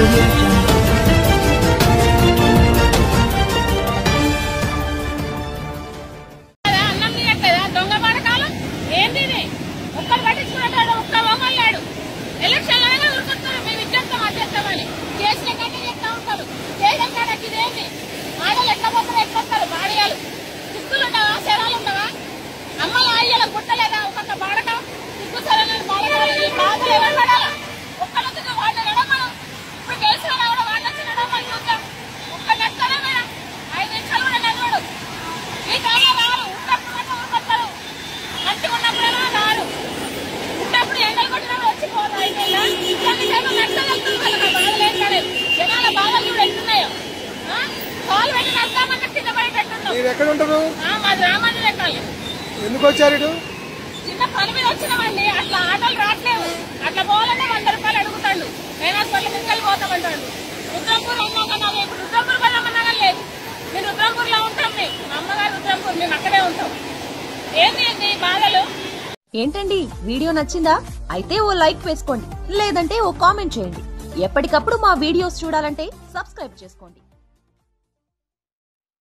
audio jungle. కదా, అన్నం తీయట్లేదా దొంగ పడకాలు ఏంది ఇది ఒక్కరు పట్టించుకునేటాడు ఒక్క మొహం లేడు ఎలక్షన్ అయినా ఉరుకుతారు మేము ఇచ్చేస్తాం అధ్యక్షమని కేసులు ఎక్కడ చెప్తా ఉంటారు కేసు కాడకి ఇదేంటి ఆడలు ఎట్లా పోతారు ఎట్లా వస్తారు బాడీలు సిక్కులు ఉండవా శరాలు ఉండవా అమ్మల అయ్యల గుట్టలేదా ఒక్కొక్క బాడక సిగ్గు సరైన బాడకాలు ఈ బాధలు ఎవరు పడాలా ఒక్కళ్ళొచ్చిన వాళ్ళు నడమను ఇప్పుడు కేసులు కూడా వాళ్ళు వచ్చి నడమని చూద్దాం ఒక్క నెత్తనే మేడం ఐదు నిమిషాలు కూడా నడవడు ఈ కాలం రారు ఉన్నప్పుడు ఊరుకొస్తారు మంచిగా ఉన్నప్పుడేమో రారు ఉన్నప్పుడు ఎండలు కొట్టినప్పుడు వచ్చిపోతారు అయిపోయిందా ఇట్లాంటి టైంలో నచ్చగలుగుతుంది వాళ్ళకి ఆ బాధలు ఏం కాలేదు జనాల బాధలు కూడా ఎట్లున్నాయో ఆ? కాలు పెట్టి నచ్చామంటే కింద పడేటట్టున్నాం మీరు ఎక్కడ ఉంటారు ఆ, మాది రామాజీ లెక్కాలి ఎందుకు వచ్చారు ఇటు చిన్న పని మీద వచ్చినామండి అట్లా ఆటోలు రావట్లేవు అట్లా పోవాలంటే వంద రూపాయలు అడుగుతాడు నేను హాస్పిటల్ తీసుకెళ్ళి పోతామంటాడు రుద్రంపూర్ అన్నాక నాది ఇప్పుడు రుద్రంపూర్ వెళ్ళమన్నా కానీ లేదు మేము రుద్రంపూర్ లో ఉంటాం మేము మా అమ్మగారు రుద్రంపూర్ మేము అక్కడే ఉంటాం ఏంది ఏంది బాధలు ఏంటండి వీడియో నచ్చిందా అయితే ఓ లైక్ వేసుకోండి లేదంటే ఓ కామెంట్ చేయండి ఎప్పటికప్పుడు మా వీడియోస్ చూడాలంటే సబ్స్క్రైబ్ చేసుకోండి